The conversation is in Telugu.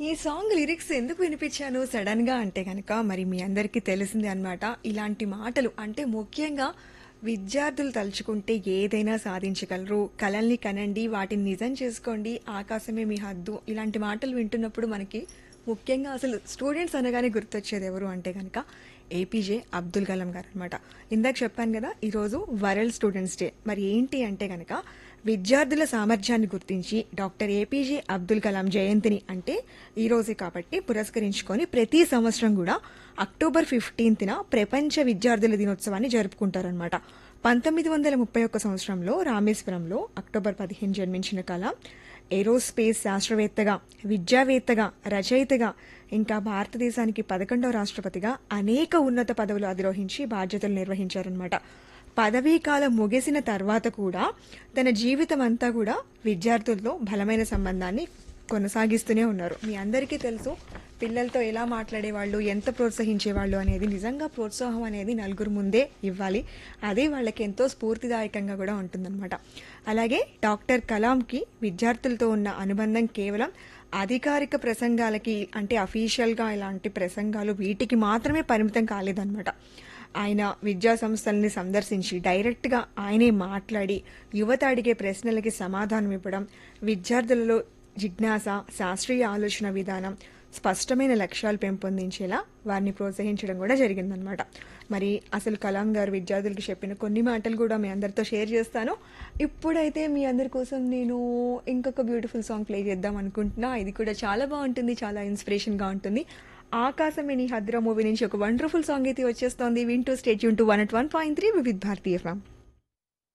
ఈ సాంగ్ లిరిక్స్ ఎందుకు వినిపించాను సడన్ గా అంటే కనుక మరి మీ అందరికీ తెలిసిందే అన్నమాట ఇలాంటి మాటలు అంటే ముఖ్యంగా విద్యార్థులు తలుచుకుంటే ఏదైనా సాధించగలరు కలల్ని కనండి వాటిని నిజం చేసుకోండి ఆకాశమే మీ హద్దు ఇలాంటి మాటలు వింటున్నప్పుడు మనకి ముఖ్యంగా అసలు స్టూడెంట్స్ అనగానే గుర్తొచ్చేది ఎవరు అంటే కనుక ఏపీజే అబ్దుల్ కలాం గారు అనమాట ఇందాక చెప్పాను కదా ఈరోజు వరల్డ్ స్టూడెంట్స్ డే మరి ఏంటి అంటే కనుక విద్యార్థుల సామర్థ్యాన్ని గుర్తించి డాక్టర్ ఏపీజే అబ్దుల్ కలాం జయంతిని అంటే ఈ రోజే కాబట్టి పురస్కరించుకొని ప్రతి సంవత్సరం కూడా అక్టోబర్ ఫిఫ్టీన్త్న ప్రపంచ విద్యార్థుల దినోత్సవాన్ని జరుపుకుంటారనమాట పంతొమ్మిది వందల ముప్పై ఒక్క సంవత్సరంలో రామేశ్వరంలో అక్టోబర్ పదిహేను జన్మించిన కలాం ఏరోస్పేస్ శాస్త్రవేత్తగా విద్యావేత్తగా రచయితగా ఇంకా భారతదేశానికి పదకొండవ రాష్ట్రపతిగా అనేక ఉన్నత పదవులు అధిరోహించి బాధ్యతలు నిర్వహించారనమాట పదవీ కాలం ముగిసిన తర్వాత కూడా తన జీవితం అంతా కూడా విద్యార్థులతో బలమైన సంబంధాన్ని కొనసాగిస్తూనే ఉన్నారు మీ అందరికీ తెలుసు పిల్లలతో ఎలా మాట్లాడేవాళ్ళు ఎంత ప్రోత్సహించేవాళ్ళు అనేది నిజంగా ప్రోత్సాహం అనేది నలుగురు ముందే ఇవ్వాలి అదే వాళ్ళకి ఎంతో స్ఫూర్తిదాయకంగా కూడా ఉంటుందన్నమాట అలాగే డాక్టర్ కలాంకి విద్యార్థులతో ఉన్న అనుబంధం కేవలం అధికారిక ప్రసంగాలకి అంటే అఫీషియల్గా ఇలాంటి ప్రసంగాలు వీటికి మాత్రమే పరిమితం కాలేదన్నమాట ఆయన విద్యా సంస్థల్ని సందర్శించి డైరెక్ట్గా ఆయనే మాట్లాడి యువత అడిగే ప్రశ్నలకి సమాధానం ఇవ్వడం విద్యార్థులలో జిజ్ఞాస శాస్త్రీయ ఆలోచన విధానం స్పష్టమైన లక్ష్యాలు పెంపొందించేలా వారిని ప్రోత్సహించడం కూడా జరిగిందనమాట మరి అసలు కలాం గారు విద్యార్థులకు చెప్పిన కొన్ని మాటలు కూడా మీ అందరితో షేర్ చేస్తాను ఇప్పుడైతే మీ అందరి కోసం నేను ఇంకొక బ్యూటిఫుల్ సాంగ్ ప్లే చేద్దాం అనుకుంటున్నా ఇది కూడా చాలా బాగుంటుంది చాలా ఇన్స్పిరేషన్గా ఉంటుంది ఆకాశమే నీ హద్ర మూవీ నుంచి ఒక వండర్ఫుల్ సాంగ్ అయితే వచ్చేస్తోంది వింటూ స్టేట్ యూన్ to one at one point three with భారతీయ ఫ్యామ్